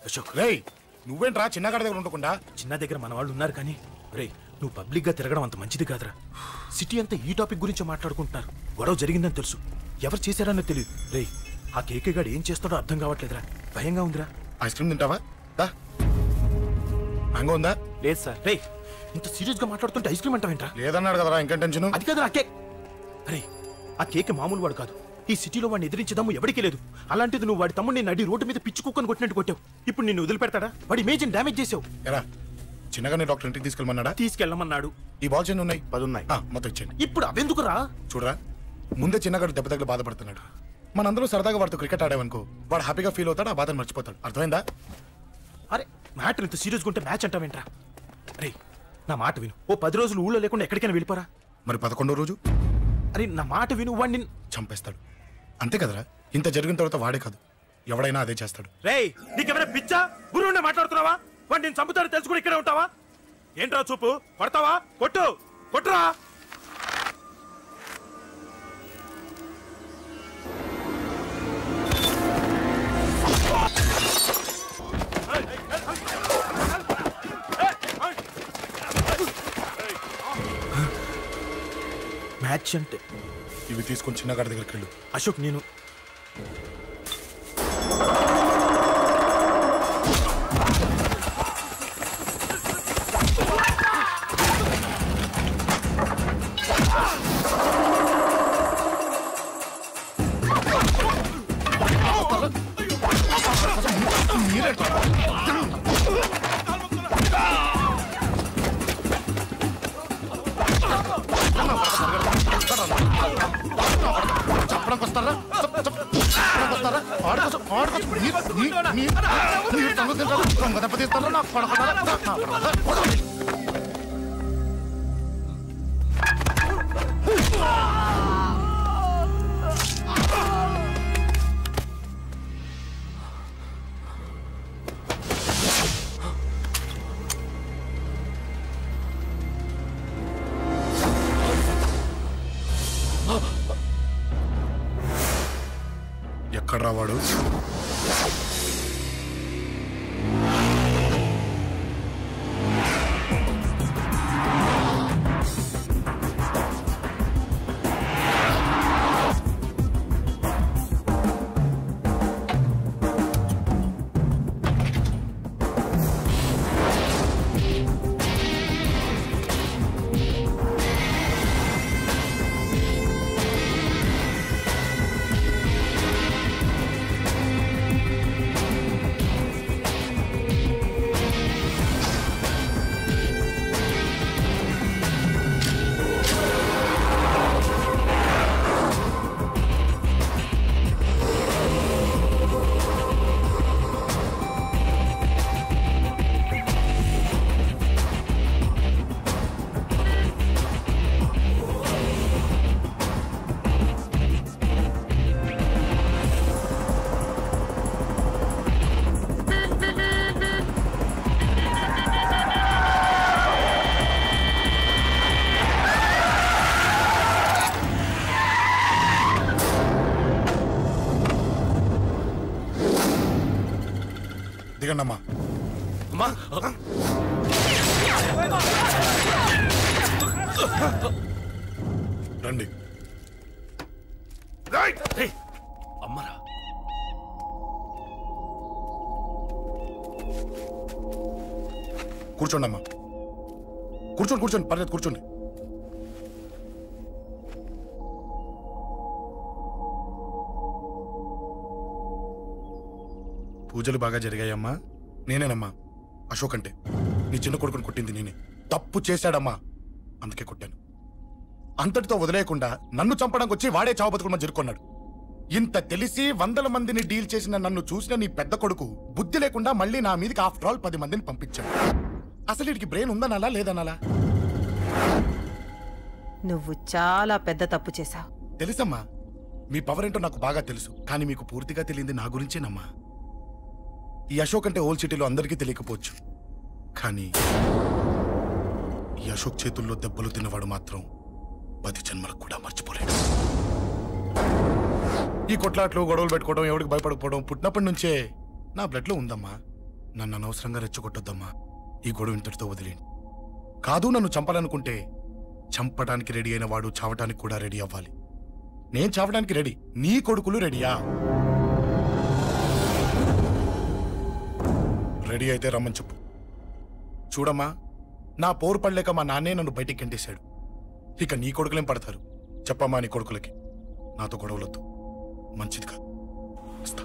అశోక్ రేయ్ నువ్వేంట్రా చిన్నగాడి దగ్గర ఉండకుండా చిన్న దగ్గర మన వాళ్ళు ఉన్నారు కానీ రే నువ్వు పబ్లిక్ గా తిరగడం అంత మంచిది కాదురా సిటీ అంతా ఈ టాపిక్ గురించి మాట్లాడుకుంటున్నారు గొడవ జరిగిందని తెలుసు ఎవరు చేశారన్నో తెలియదు రే ఆ కేకే గాడు ఏం చేస్తాడో అర్థం కావట్లేదురా భయంగా ఉందిరా ఐస్ క్రీమ్ తింటావా దా మ్యాంగో ఉందా లేదు సార్ రే ఇంత సీరియస్ గా మాట్లాడుతుంటే ఐస్ క్రీమ్ అంటావేంట్రా లేదన్నాడు కదరా ఇంకా టెన్షన్ అది కాదు ఆ కేక్ అరే ఆ కేక్ మామూలు వాడు కాదు ఈ సిటీలో వాడిని ఎదిరించదమ్ము ఎవరికీ లేదు అలాంటిది నువ్వు వాడి తమ్ముడిని నడి రోడ్డు మీద పిచ్చి కుక్కని కొట్టినట్టు కొట్టావు ఇప్పుడు నిన్ను వదిలిపెడతాడా వాడి ఇమేజ్ని డ్యామేజ్ చేసావు ఎరా చిన్నగానే డాక్టర్ ఇంటికి తీసుకెళ్ళమన్నాడా తీసుకెళ్ళమన్నాడు ఈ బాల్స్ ఎన్ని ఉన్నాయి పది ఉన్నాయి ఆ, మొత్తం ఇచ్చేయండి ఇప్పుడు అవెందుకురా చూడరా ముందే చిన్నగాడు దెబ్బ తగిలి బాధపడుతున్నాడు మనందరూ సరదాగా వాడితో క్రికెట్ ఆడామనుకో వాడు హ్యాపీగా ఫీల్ అవుతాడు ఆ బాధను మర్చిపోతాడు అర్థమైందా అరే మ్యాటర్ ఇంత సీరియస్గా ఉంటే మ్యాచ్ అంటావేంట్రా అరే నా మాట విను ఓ పది రోజులు ఊళ్ళో లేకుండా ఎక్కడికైనా వెళ్ళిపోరా మరి పదకొండో రోజు అరే నా మాట విను వాడిని చంపేస్తాడు అంతే కదరా ఇంత జరిగిన తర్వాత వాడే కాదు ఎవడైనా అదే చేస్తాడు రేయ్ నీకేమైనా పిచ్చా గురువునే మాట్లాడుతున్నావా వాడు నేను చంపుతాను తెలుసుకుని ఇక్కడే ఉంటావా ఏంట్రా చూపు కొడతావా కొట్టు కొట్టురా మ్యాచ్ అంటే ఇవి తీసుకొని చిన్నగాడి దగ్గరికి వెళ్ళు అశోక్ నేను చెప్పడానికి వస్తారా చెప్- చెప్- చెప్పడానికి వస్తారా ఆడుకోసం ఆడుకోసం మీరు మీ- మీ- మీరు సంగతి తింటారా? దొంగ దెబ్బ తీస్తారా నాకు పడకుండా నా పడకుండా. ఎక్కడ రావాడు దిగండి అమ్మా అమ్మా రండి రేయ్, అమ్మరా కూర్చోండి అమ్మా కూర్చోండి కూర్చోండి పర్లేదు కూర్చోండి పూజలు బాగా జరిగాయమ్మా నేనేనమ్మా అశోక్ అంటే నీ చిన్న కొడుకుని కొట్టింది నేనే తప్పు చేశాడమ్మా అందుకే కొట్టాను అంతటితో వదిలేయకుండా నన్ను చంపడానికి వచ్చి వాడే చావు బతుకుని జరుకున్నాడు ఇంత తెలిసి వందల మందిని డీల్ చేసిన నన్ను చూసిన నీ పెద్ద కొడుకు బుద్ధి లేకుండా మళ్ళీ నా మీదకి ఆఫ్టర్ ఆల్ పది మందిని పంపించాడు అసలు వీడికి బ్రెయిన్ ఉందనాలా లేదనాలా నువ్వు చాలా పెద్ద తప్పు చేశావు తెలుసమ్మా మీ పవర్ ఏంటో నాకు బాగా తెలుసు కానీ మీకు పూర్తిగా తెలియంది నా గురించేనమ్మా ఈ అశోక్ అంటే ఓల్డ్ సిటీలో అందరికీ తెలియకపోవచ్చు కానీ ఈ అశోక్ చేతుల్లో దెబ్బలు తిన్నవాడు మాత్రం పది జన్మలకు కూడా మర్చిపోలేడు ఈ కొట్లాట్లు గొడవలు పెట్టుకోవడం ఎవరికి భయపడకపోవడం పుట్టినప్పటి నుంచే నా బ్లడ్లో ఉందమ్మా నన్ను అనవసరంగా రెచ్చగొట్టొద్దమ్మా ఈ గొడవ ఇంతటితో వదిలేండి కాదు నన్ను చంపాలనుకుంటే చంపడానికి రెడీ అయిన వాడు చావటానికి కూడా రెడీ అవ్వాలి నేను చావడానికి రెడీ నీ కొడుకులు రెడీయా రెడీ అయితే రమ్మని చెప్పు చూడమ్మా నా పోరు పడలేక మా నాన్నే నన్ను బయటికి గెంటేశాడు ఇక నీ కొడుకులేం పడతారు చెప్పమ్మా నీ కొడుకులకి నాతో గొడవలొద్దు మంచిది కాదు వస్తా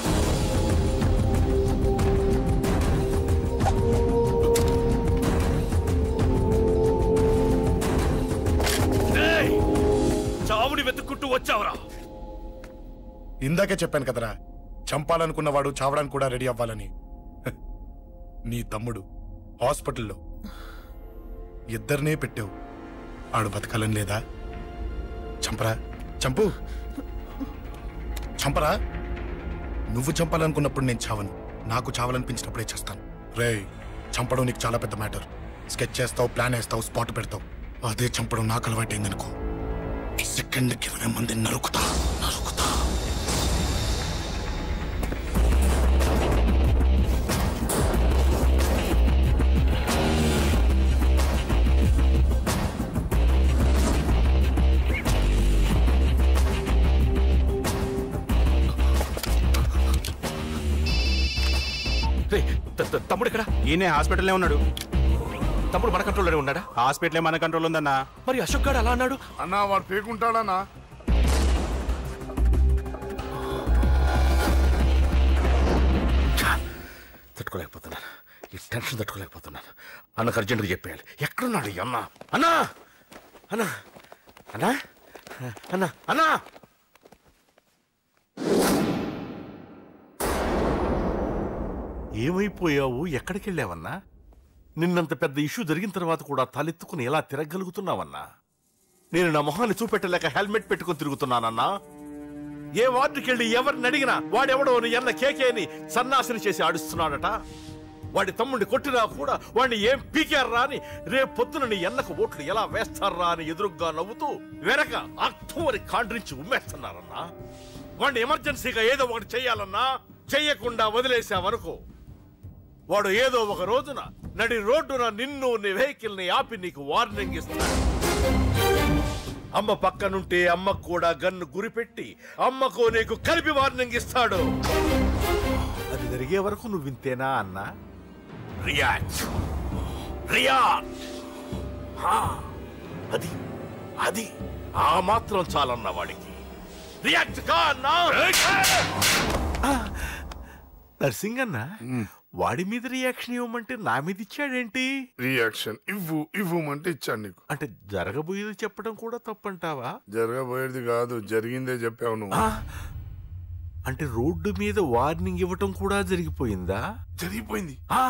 ఏయ్! చావుని వెతుక్కుంటూ వచ్చావురా ఇందాకే చెప్పాను కదరా చంపాలనుకున్నవాడు చావడానికి కూడా రెడీ అవ్వాలని హ, నీ తమ్ముడు హాస్పిటల్లో ఇద్దరినే పెట్టావు ఆడు బతకాలని లేదా చంపరా చంపు చంపరా నువ్వు చంపాలనుకున్నప్పుడు నేను చావను నాకు చావాలనిపించినప్పుడే చేస్తాను రేయ్ చంపడం నీకు చాలా పెద్ద మ్యాటర్ స్కెచ్ చేస్తావు ప్లాన్ వేస్తావు స్పాట్ పెడతావు అదే చంపడం నాకు అలవాటైందనుకో సెకండ్కి ఇరవై మంది నరుకుతా నరుకుతా రేయ్, త- త- తమ్ముడు ఇక్కడ ఈయనే హాస్పిటల్లో ఉన్నాడు తమ్ముడు మన కంట్రోల్లోనే ఉన్నాడా హాస్పిటలే మన కంట్రోల్ ఉందన్నా మరి అశోక్ గాడు అలా అన్నాడు అన్నా వాడు పేకుంటాడన్నా తట్టుకోలేకపోతున్నాను ఈ టెన్షన్ తట్టుకోలేకపోతున్నాను అన్నకు అర్జెంటుగా చెప్పేయాలి ఎక్కడున్నాడు ఈ అన్న అన్నా అన్నా అన్నా అన్నా అన్నా ఏమైపోయావు ఎక్కడికి వెళ్ళావన్నా నిన్నంత పెద్ద ఇష్యూ జరిగిన తర్వాత కూడా తలెత్తుకుని ఎలా తిరగలుగుతున్నావన్నా నేను నా మొహాన్ని చూపెట్టలేక హెల్మెట్ పెట్టుకుని తిరుగుతున్నానన్నా ఏ వార్డుకి వెళ్ళి ఎవరిని అడిగినా వాడెవడో నీ అన్న కేకేని సన్నాసిని చేసి ఆడిస్తున్నాడట వాడి తమ్ముడిని కొట్టినా కూడా వాడిని ఏం పీకారా అని రేపు పొద్దున నీ ఎన్నకు ఓట్లు ఎలా వేస్తారా అని ఎదురుగ్గా నవ్వుతూ వెనక అర్థం అని కాండ్రించి ఉమ్మేస్తున్నారన్నా వాడిని ఎమర్జెన్సీగా ఏదో ఒకటి చెయ్యాలన్నా చెయ్యకుండా వదిలేసావనుకో వాడు ఏదో ఒక రోజున నడి రోడ్డున నిన్ను నీ వెహికల్ ని ఆపి నీకు వార్నింగ్ ఇస్తాడు అమ్మ పక్కనుంటే అమ్మకు కూడా గన్ను గురిపెట్టి అమ్మకు నీకు కలిపి వార్నింగ్ ఇస్తాడు అది జరిగే వరకు నువ్వు వింతేనా అన్నా రియాక్ట్ రియాక్ట్ హా, అది అది ఆ మాత్రం చాలన్న వాడికి రియాక్ట్ కా అన్నా ఆ, నర్సింగ్ అన్న వాడి మీద రియాక్షన్ ఇవ్వమంటే నా మీద ఇచ్చాడేంటి రియాక్షన్ ఇవ్వు ఇవ్వమంటే ఇచ్చాను నీకు అంటే జరగబోయేది చెప్పడం కూడా తప్పంటావా జరగబోయేది కాదు జరిగిందే చెప్పావు నువ్వు ఆ, అంటే రోడ్డు మీద వార్నింగ్ ఇవ్వటం కూడా జరిగిపోయిందా జరిగిపోయింది ఆ,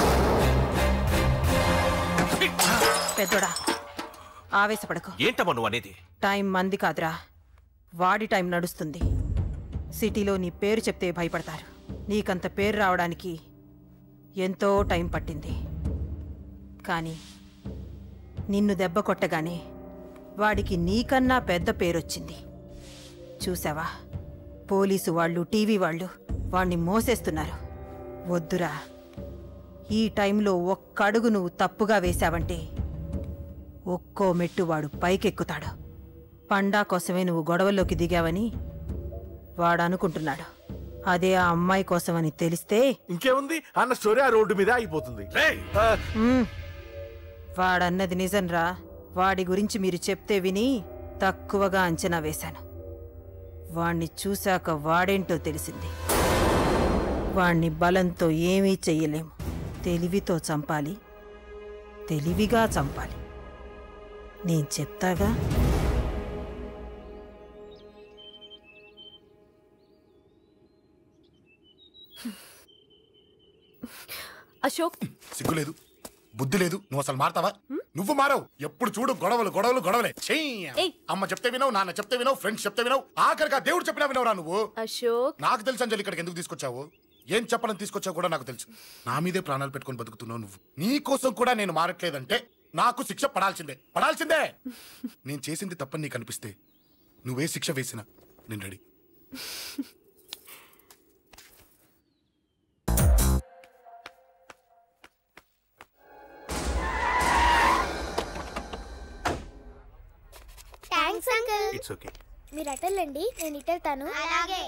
పెద్దోడా ఆవేశపడకు ఏంటమ్మా నువ్వు అనేది టైం మంది కాదురా వాడి టైం నడుస్తుంది సిటీలో నీ పేరు చెప్తే భయపడతారు నీకంత పేరు రావడానికి ఎంతో టైం పట్టింది కానీ నిన్ను దెబ్బ కొట్టగానే వాడికి నీకన్నా పెద్ద పేరొచ్చింది చూసావా పోలీసు వాళ్ళు టీవీ వాళ్ళు వాణ్ణి మోసేస్తున్నారు వద్దురా ఈ టైంలో ఒక్క అడుగు నువ్వు తప్పుగా వేశావంటే ఒక్కో మెట్టు వాడు పైకెక్కుతాడు పండా కోసమే నువ్వు గొడవల్లోకి దిగావని వాడు అనుకుంటున్నాడు అదే ఆ అమ్మాయి కోసమని తెలిస్తే ఇంకేముంది అన్న స్టోరీ ఆ రోడ్డు మీద అయిపోతుంది ఆ, మ్మ్, వాడన్నది నిజంరా వాడి గురించి మీరు చెప్తే విని తక్కువగా అంచనా వేశాను వాణ్ణి చూశాక వాడేంటో తెలిసింది వాణ్ణి బలంతో ఏమీ చెయ్యలేము తెలివితో చంపాలి తెలివిగా చంపాలి నేను చెప్తాగా అశోక్ సిగ్గులేదు బుద్ధి లేదు నువ్వు అసలు మారతావా నువ్వు మారవు ఎప్పుడు చూడు గొడవలు గొడవలు గొడవలే చెయ్యి ఏయ్. అమ్మ చెప్తే వినవు నాన్న చెప్తే వినవు ఫ్రెండ్స్ చెప్తే వినవు ఆఖరిగా దేవుడు చెప్పినా వినవురా నువ్వు అశోక్ నాకు తెలుసు అంజలి ఇక్కడికి ఎందుకు తీసుకొచ్చావు ఏం చెప్పాలని తీసుకొచ్చావు కూడా నాకు తెలుసు నా మీదే ప్రాణాలు పెట్టుకొని బతుకుతున్నావు నువ్వు నీ కోసం కూడా నేను మారట్లేదంటే నాకు శిక్ష పడాల్సిందే పడాల్సిందే నేను చేసింది తప్పని నీకు అనిపిస్తే నువ్వే శిక్ష వేసినా నేను రెడీ ఇట్స్ ఓకే మీరు అటెళ్ళండి నేను ఇటెళ్తాను అలాగే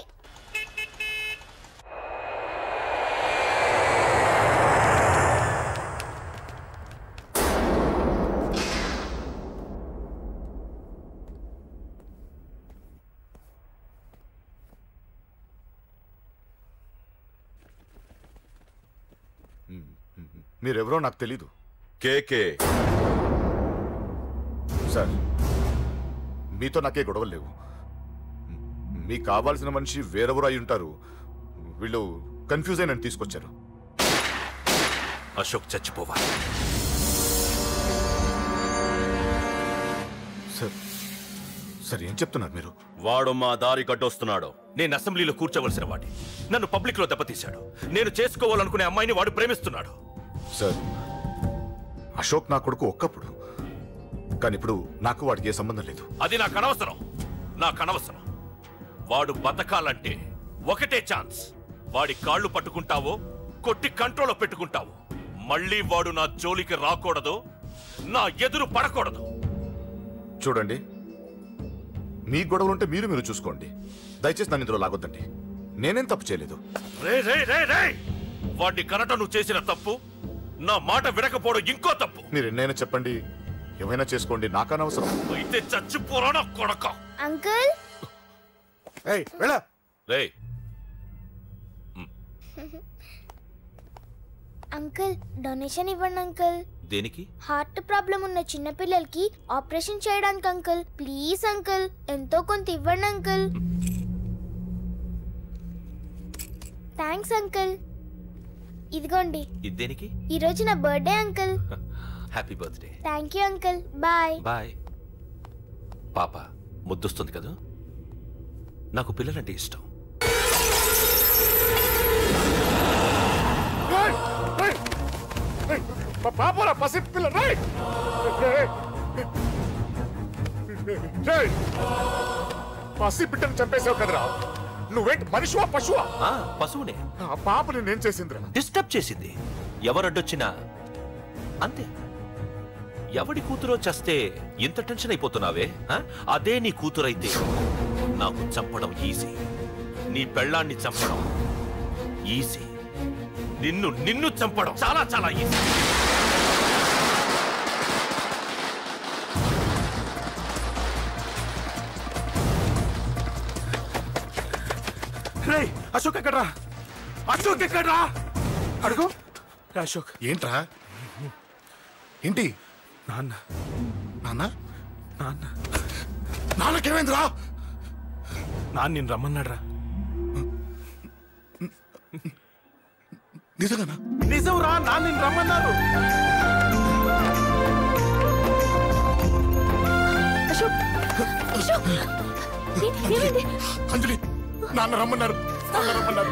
మీరెవరో నాకు తెలీదు కేకే సార్ మీతో నాకే గొడవలు లేవు మీకు కావాల్సిన మనిషి వేరెవరో అయి ఉంటారు వీళ్ళు కన్ఫ్యూజ్ అయి నన్ను తీసుకొచ్చారు అశోక్ చచ్చిపోవాలి సార్ సార్ ఏం చెప్తున్నారు మీరు వాడు మా దారి కట్టొస్తున్నాడు నేను అసెంబ్లీలో కూర్చోవలసిన వాడి నన్ను పబ్లిక్ లో దెబ్బతీశాడు నేను చేసుకోవాలనుకునే అమ్మాయిని వాడు ప్రేమిస్తున్నాడు సార్ అశోక్ నా కొడుకు ఒక్కప్పుడు కానీ ఇప్పుడు నాకు వాడికి ఏ సంబంధం లేదు అది నాకు అనవసరం నాకు అనవసరం వాడు బతకాలంటే ఒకటే ఛాన్స్ వాడి కాళ్ళు పట్టుకుంటావో కొట్టి కంట్రోల్లో పెట్టుకుంటావు మళ్ళీ వాడు నా జోలికి రాకూడదు నా ఎదురు పడకూడదు చూడండి మీ గొడవలుంటే మీరు మీరు చూసుకోండి దయచేసి నన్ను ఇందులో లాగొద్దండి నేనేం తప్పు చేయలేదు రే రే రే రే వాడిని కనట నువ్వు చేసిన తప్పు నా మాట వినకపోవడం ఇంకో తప్పు మీరు ఎన్నైనా చెప్పండి ఏమైనా చేసుకోండి నాకు అనవసరం అయితే చచ్చిపోరానా కొడక అంకుల్ ఏయ్ వెళ్ళ రే అంకుల్ డొనేషన్ ఇవ్వండి అంకుల్ దేనికి హార్ట్ ప్రాబ్లం ఉన్న చిన్న పిల్లలకి ఆపరేషన్ చేయడానికి అంకుల్ ప్లీజ్ అంకుల్ ఎంతో కొంత ఇవ్వండి అంకుల్ థ్యాంక్స్ అంకుల్ ఇదిగోండి ఇది దేనికి ఈ రోజు నా birthday uncle happy birthday thank you uncle bye bye పాప ముద్దొస్తుంది కదా నాకు పిల్లలంటే ఇష్టం పాపరా పసి పిల్ల పసి బిడ్డను చంపేశావు కదరా నువ్వేంటి మనిషివా పశువా ఆ, పశువునే ఆ పాపని నేను చేసిందిరా డిస్టర్బ్ చేసింది ఎవరడ్డొచ్చినా అంతే ఎవడి కూతురో చస్తే ఇంత టెన్షన్ అయిపోతున్నావే ఆ? అదే నీ కూతురైతే నాకు చంపడం ఈజీ నీ పెళ్ళాన్ని చంపడం ఈజీ నిన్ను నిన్ను చంపడం చాలా చాలా ఈజీ రే అశోక్ ఎక్కడ్రా అశోక్ ఎక్కడ్రా అడుగు రే, అశోక్ ఏంట్రా ఏంటి నాన్న నాన్న నాన్న నాన్నకేమైందిరా నాన్న నేను రమ్మన్నాడ్రా నిజంగానా నిజం రా నాన్న నేను రమ్మన్నారు అశోక్ అశోక్ ఏ- ఏమైంది అంజలి నాన్న రమ్మన్నారు నాన్న రమ్మన్నారు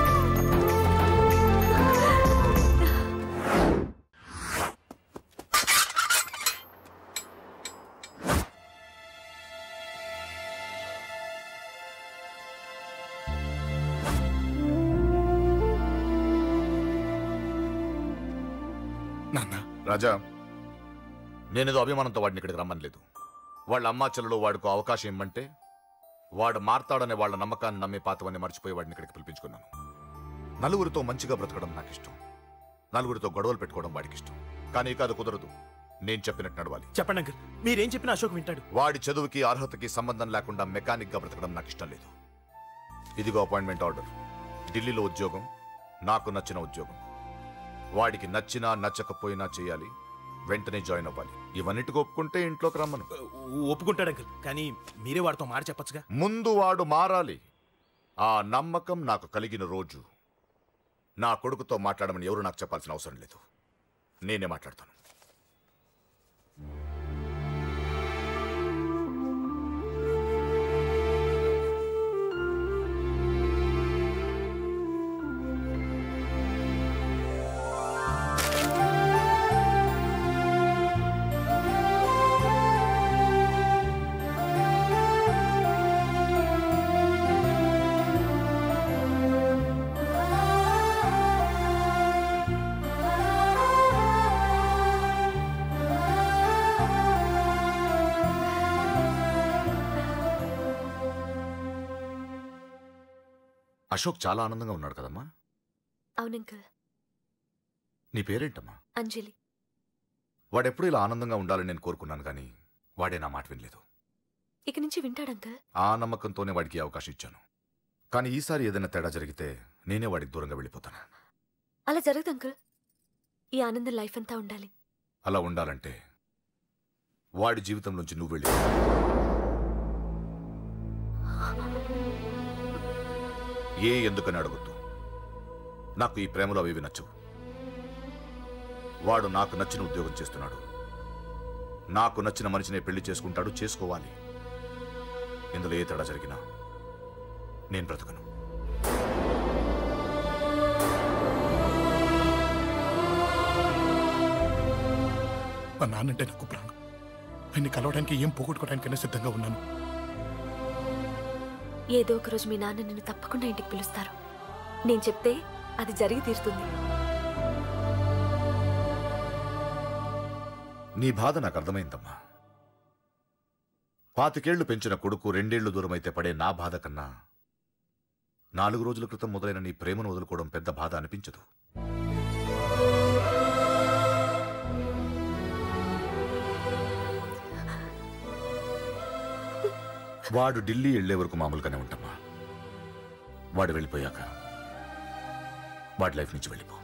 నాన్న రాజా నేనేదో అభిమానంతో వాడిని ఇక్కడికి రమ్మనలేదు వాళ్ళ అమ్మా చెల్లెలు వాడికి అవకాశం ఇమ్మంటే వాడు మారతాడనే వాళ్ళ నమ్మకాన్ని నమ్మి పాతవన్నీ మర్చిపోయి వాడిని ఇక్కడికి పిలిపించుకున్నాను నలుగురితో మంచిగా బ్రతకడం నాకు ఇష్టం నలుగురితో గొడవలు పెట్టుకోవడం వాడికి ఇష్టం కానీ ఇక అది కుదరదు నేను చెప్పినట్టు నడవాలి చెప్పండి అంకుల్ మీరేం చెప్పినా అశోక్ వింటాడు వాడి చదువుకి అర్హతకి సంబంధం లేకుండా మెకానిక్ గా బ్రతకడం నాకు ఇష్టం లేదు ఇదిగో అపాయింట్మెంట్ ఆర్డర్ ఢిల్లీలో ఉద్యోగం నాకు నచ్చిన ఉద్యోగం వాడికి నచ్చినా నచ్చకపోయినా చేయాలి వెంటనే జాయిన్ అవ్వాలి ఇవన్నిటికి ఒప్పుకుంటే ఇంట్లోకి రమ్మను ఒప్పుకుంటాడు అంకుల్ కానీ మీరే వాడితో మాట చెప్పచ్చుగా ముందు వాడు మారాలి ఆ నమ్మకం నాకు కలిగిన రోజు నా కొడుకుతో మాట్లాడమని ఎవరు నాకు చెప్పాల్సిన అవసరం లేదు నేనే మాట్లాడతాను అశోక్ చాలా ఆనందంగా ఉన్నాడు కదమ్మా అవును అంకుల్ నీ పేరేంటమ్మా అంజలి వాడెప్పుడు ఇలా ఆనందంగా ఉండాలని నేను కోరుకున్నాను కానీ వాడే నా మాట వినలేదు ఇక నుంచి వింటాడు అంకుల్ ఆ నమ్మకంతోనే వాడికి ఈ అవకాశం ఇచ్చాను కానీ ఈసారి ఏదైనా తేడా జరిగితే నేనే వాడికి దూరంగా వెళ్ళిపోతాను అలా జరగదు అంకుల్ ఈ ఆనందం లైఫ్ అంతా ఉండాలి అలా ఉండాలంటే వాడి జీవితం నుంచి నువ్వు వెళ్ళి ఏ ఎందుకని అడగొద్దు నాకు ఈ ప్రేమలో అవి ఇవి నచ్చవు వాడు నాకు నచ్చిన ఉద్యోగం చేస్తున్నాడు నాకు నచ్చిన మనిషినే పెళ్లి చేసుకుంటాడు చేసుకోవాలి ఇందులో ఏ తేడా జరిగినా నేను బ్రతకను మా నాన్నంటే నాకు ప్రాణం ఆయన్ని కలవడానికి ఏం పోగొట్టుకోవడానికైనా సిద్ధంగా ఉన్నాను ఏదో ఒక రోజు మీ నాన్న నిన్ను తప్పకుండా ఇంటికి పిలుస్తారు నేను చెప్తే అది జరిగి తీరుతుంది నీ బాధ నాకు అర్థమైందమ్మా పాతికేళ్లు పెంచిన కొడుకు రెండేళ్లు దూరమైతే పడే నా బాధ కన్నా నాలుగు రోజుల క్రితం మొదలైన నీ ప్రేమను వదులుకోవడం పెద్ద బాధ అనిపించదు వాడు ఢిల్లీ వెళ్లే వరకు మామూలుగానే ఉంటామా వాడు వెళ్ళిపోయాక వాడి లైఫ్ నుంచి వెళ్ళిపో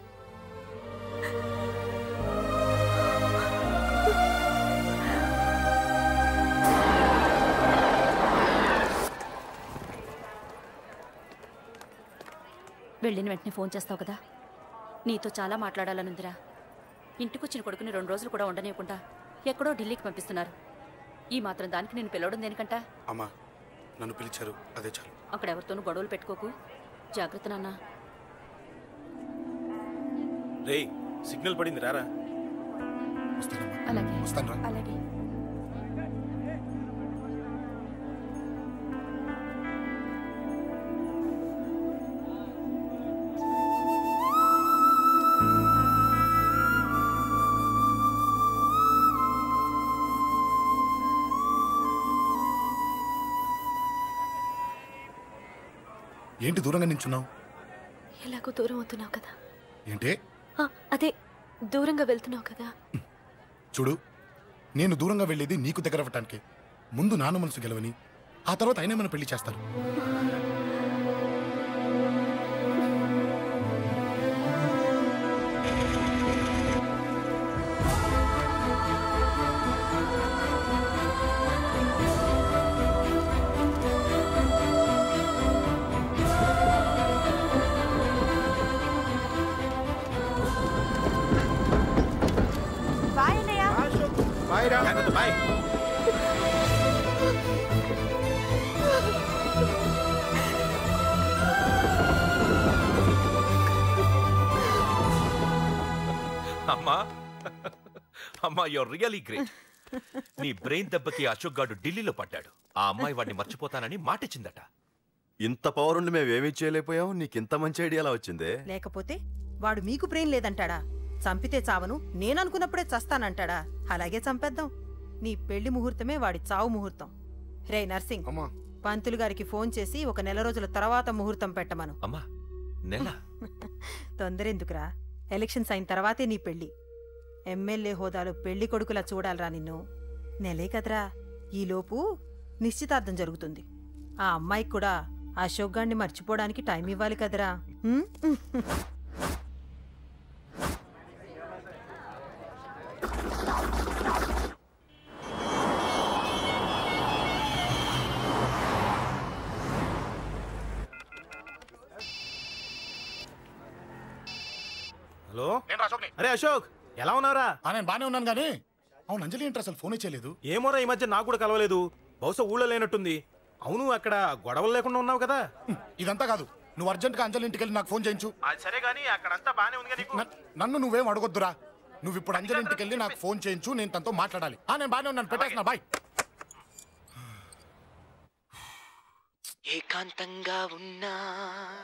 వెళ్ళిన వెంటనే ఫోన్ చేస్తావు కదా నీతో చాలా మాట్లాడాలనుందిరా ఇంటికొచ్చిన కొడుకుని రెండు రోజులు కూడా ఉండనివ్వకుండా ఎక్కడో ఢిల్లీకి పంపిస్తున్నారు ఈ మాత్రం దానికి నేను పిలవడం దేనికంట అమ్మా నన్ను పిలిచారు అదే చాలు అక్కడ ఎవరితోనూ గొడవలు పెట్టుకోకు జాగ్రత్త నాన్న రేయ్ సిగ్నల్ పడింది రారా వస్తానమ్మా అలాగే వస్తాను రా అలాగే ఏంటి దూరంగా నించున్నావు ఎలాగో దూరం అవుతున్నావు కదా ఏంటే ఆ, అదే దూరంగా వెళ్తున్నావు కదా చూడు నేను దూరంగా వెళ్ళేది నీకు దగ్గర అవ్వటానికి ముందు నాన్న మనసు గెలవని ఆ తర్వాత అయినా మన పెళ్లి చేస్తారు జాగ్రత్త బాయ్ అమ్మా అమ్మా యువర్ రియలీ గ్రేట్ నీ బ్రెయిన్ దెబ్బకి అశోక్ గాడు ఢిల్లీలో పడ్డాడు ఆ అమ్మాయి వాడిని మర్చిపోతానని మాటిచ్చిందట ఇంత పవర్ ఉండి మేమేమీ చేయలేకపోయాం నీకింత మంచి ఐడియా ఎలా వచ్చిందే లేకపోతే వాడు మీకు బ్రెయిన్ లేదంటాడా చంపితే చావను నేననుకున్నప్పుడే చస్తానంటాడా అలాగే చంపేద్దాం నీ పెళ్లి ముహూర్తమే వాడి చావు ముహూర్తం రే నర్సింగ్ అమ్మా పంతులు గారికి ఫోన్ చేసి ఒక నెల రోజుల తర్వాత ముహూర్తం పెట్టమను అమ్మా నెల తొందరెందుకురా ఎలక్షన్స్ అయిన తర్వాతే నీ పెళ్లి ఎమ్మెల్యే హోదాలో పెళ్లి కొడుకులా చూడాలరా నిన్ను నెలే కదరా ఈలోపు నిశ్చితార్థం జరుగుతుంది ఆ అమ్మాయికి కూడా అశోక్ గాన్ని మర్చిపోవడానికి టైం ఇవ్వాలి కదరా హ్మ్? హలో అరే అశోక్ ఎలా ఉన్నారా నేను బానే ఉన్నాను కానీ అవును అంజలి ఏంటి అసలు ఫోనే చేయలేదు ఏమోరా ఈ మధ్య నాకు కూడా కలవలేదు బహుశా ఊళ్ళో లేనట్టుంది అవును అక్కడ గొడవలు లేకుండా ఉన్నావు కదా ఇదంతా కాదు నువ్వు అర్జెంట్గా అంజలి ఇంటికి వెళ్ళి నాకు ఫోన్ చేయించు అది సరే గానీ అక్కడంతా బానే ఉంది నీకు న- నన్ను నువ్వేం అడగొద్దురా నువ్వు ఇప్పుడు అంజలి ఇంటికి వెళ్ళి నాకు ఫోన్ చేయించు నేను తనతో మాట్లాడాలి ఆ నేను బానే ఉన్నాను పెట్టేస్తున్నా బాయ్ ఏకాంతంగా ఉన్నా